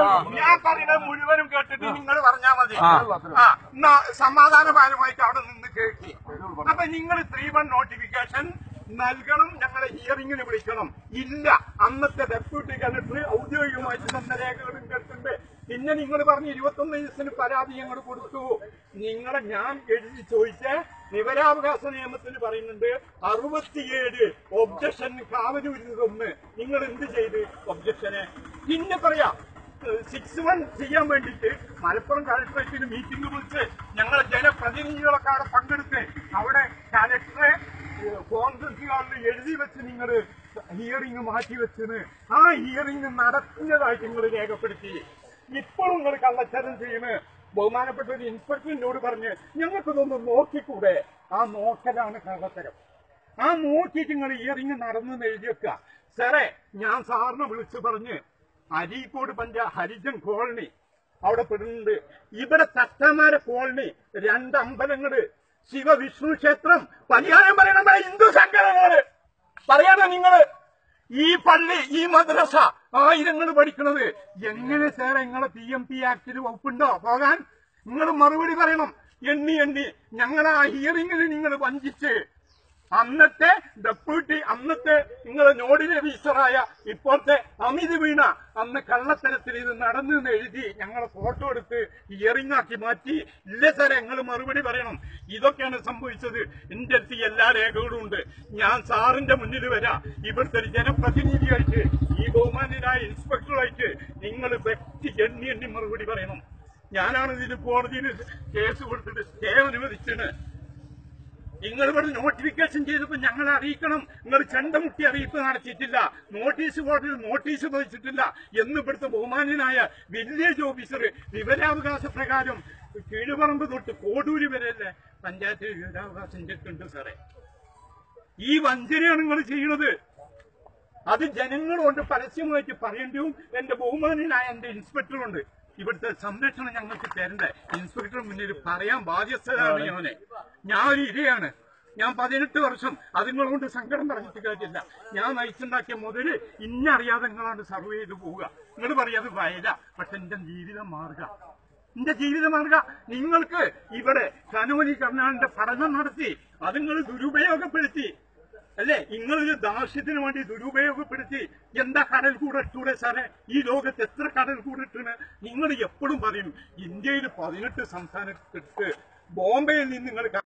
ഞാൻ പറയുന്നത് മുഴുവനും കേട്ടിട്ട് നിങ്ങൾ പറഞ്ഞാൽ മതി ആ എന്നാ സമാധാനപരമായിട്ട് അവിടെ നിന്ന് കേൾക്കി അപ്പൊ നിങ്ങൾ ത്രീ വൺ നോട്ടിഫിക്കേഷൻ നൽകണം ഞങ്ങളെ ഹിയറിംഗിന് വിളിക്കണം ഇല്ല അന്നത്തെ ഡെപ്യൂട്ടി കലക്ടർ ഔദ്യോഗികമായിട്ട് തന്ന രേഖകളും കേട്ടിട്ടുണ്ട് പിന്നെ നിങ്ങൾ പറഞ്ഞ് ഇരുപത്തൊന്ന് ദിവസത്തിന് പരാതി ഞങ്ങൾ കൊടുത്തു നിങ്ങളെ ഞാൻ എഴുതി ചോദിച്ച വിവരാവകാശ നിയമത്തിൽ പറയുന്നുണ്ട് അറുപത്തിയേഴ് ഒബ്ജക്ഷൻ കാവലൂരിൽ ഒന്ന് നിങ്ങൾ എന്ത് ചെയ്ത് ഒബ്ജക്ഷന് പിന്നെ പറയാം സിക്സ് വൺ ചെയ്യാൻ വേണ്ടിയിട്ട് മലപ്പുറം കളക്ടറേറ്റിന് മീറ്റിംഗ് വിളിച്ച് ഞങ്ങളെ ജനപ്രതിനിധികളൊക്കെ അവിടെ പങ്കെടുത്ത് അവിടെ കലക്ടറെ കോൺഗ്രസ് ഹാളിൽ എഴുതി വെച്ച് നിങ്ങൾ ഹിയറിംഗ് മാറ്റി വെച്ചത് ആ ഹിയറിംഗ് നടത്തുന്നതായിട്ട് നിങ്ങൾ രേഖപ്പെടുത്തി ഇപ്പോഴും നിങ്ങൾ കള്ളച്ചരം ചെയ്യുന്നത് ബഹുമാനപ്പെട്ട ഒരു ഇൻസ്പെക്ടറിനോട് പറഞ്ഞ് ഞങ്ങൾക്കിതൊന്ന് നോക്കിക്കൂടെ ആ നോക്കലാണ് കള്ളത്തരം ആ നോക്കിയിട്ട് നിങ്ങൾ ഇയറിംഗ് നടന്നെന്ന് എഴുതി വെക്കുക സാറേ ഞാൻ സാറിനെ വിളിച്ചു പറഞ്ഞ് അരീക്കോട് പഞ്ച ഹരിജൻ കോളനി അവിടെ പെടുന്നുണ്ട് ഇവിടെ തത്തമാര കോളനി രണ്ട് അമ്പലങ്ങള് ശിവവിഷ്ണു ക്ഷേത്രം പരിഹാരം പറയണ നമ്മുടെ ഹിന്ദു സംഘടനകള് പറയണ നിങ്ങള് ഈ പള്ളി ഈ മദ്രസ ആയിരങ്ങൾ പഠിക്കണത് എങ്ങനെ സാർ നിങ്ങളെ പി എം പി ആക്ടിൽ വകുപ്പുണ്ടോ പോകാൻ നിങ്ങൾ മറുപടി പറയണം എണ്ണി എണ്ണി ഞങ്ങളെ ആ ഹിയറിംഗിൽ നിങ്ങൾ വഞ്ചിച്ച് അന്നത്തെ ഡെപ്യൂട്ടി അന്നത്തെ നിങ്ങളെ നോഡിലെ ടീച്ചറായ ഇപ്പോഴത്തെ അമിത് വീണ അന്ന് കള്ളത്തരത്തിൽ ഇത് നടന്നു എന്ന് എഴുതി ഞങ്ങളെ ഫോട്ടോ എടുത്ത് ഹിയറിംഗ് ആക്കി മാറ്റി ഇല്ല സാറേ നിങ്ങൾ മറുപടി പറയണം ഇതൊക്കെയാണ് സംഭവിച്ചത് എന്റെ അടുത്ത് എല്ലാ രേഖകളും ഉണ്ട് ഞാൻ സാറിന്റെ മുന്നിൽ വരാം ഇവിടുത്തെ ഒരു ജനപ്രതിനിധിയായിട്ട് ഈ ബഹുമാന്യനായ ഇൻസ്പെക്ടറായിട്ട് നിങ്ങൾ വ്യക്തി എണ്ണി എണ്ണി മറുപടി പറയണം ഞാനാണ് ഇതിന് കോടതിയിൽ കേസ് കൊടുത്തിട്ട് സ്റ്റേ അനുവദിച്ചത് നിങ്ങൾ ഇവിടെ നോട്ടിഫിക്കേഷൻ ചെയ്തപ്പോൾ ഞങ്ങളെ അറിയിക്കണം നിങ്ങൾ ചെണ്ടമുട്ടി അറിയിപ്പ് നടത്തിയിട്ടില്ല നോട്ടീസ് ബോർഡിൽ നോട്ടീസ് പതിച്ചിട്ടില്ല എന്ന് ഇവിടുത്തെ ബഹുമാന്യനായ വില്ലേജ് ഓഫീസർ വിവരാവകാശ പ്രകാരം കീഴുപറമ്പ് തൊട്ട് കോടൂര് വരെയല്ലേ പഞ്ചായത്തിൽ വിവരാവകാശം ചെയ്തിട്ടുണ്ട് സാറേ ഈ വഞ്ചനയാണ് നിങ്ങൾ ചെയ്യുന്നത് അത് ജനങ്ങളോട് പരസ്യമായിട്ട് പറയേണ്ടതും എന്റെ ബഹുമാനനായ എന്റെ ഇൻസ്പെക്ടറുണ്ട് ഇവിടുത്തെ സംരക്ഷണം ഞങ്ങൾക്ക് തരണ്ടേ ഇൻസ്പെക്ടർ മുന്നിൽ പറയാൻ ബാധ്യസ്ഥരാണ് ഞാന് ഞാൻ ഒരു ഇരയാണ് ഞാൻ പതിനെട്ട് വർഷം അതുങ്ങളോട് സങ്കടം പറഞ്ഞിട്ട് കാര്യമില്ല ഞാൻ നയിച്ചുണ്ടാക്കിയ മുതല് ഇന്നറിയാതെ നിങ്ങളാണ് സർവ് ചെയ്ത് പോവുക നിങ്ങൾ പറയാത് വയല പക്ഷെ എന്റെ ജീവിതം മാറുക എന്റെ ജീവിത മാർഗ നിങ്ങൾക്ക് ഇവിടെ കനോലി കർണാടിന്റെ പഠനം നടത്തി അത് നിങ്ങൾ ദുരുപയോഗപ്പെടുത്തി അല്ലേ നിങ്ങളൊരു ദാസ്യത്തിന് വേണ്ടി ദുരുപയോഗപ്പെടുത്തി എന്താ കടൽ കൂടെ ഇട്ടൂടെ സാറേ ഈ ലോകത്ത് എത്ര കടൽ കൂടെ ഇട്ടാണ് നിങ്ങൾ എപ്പോഴും പറയും ഇന്ത്യയിൽ പതിനെട്ട് സംസ്ഥാനത്തിട്ട് ബോംബെയിൽ നിന്ന് നിങ്ങൾ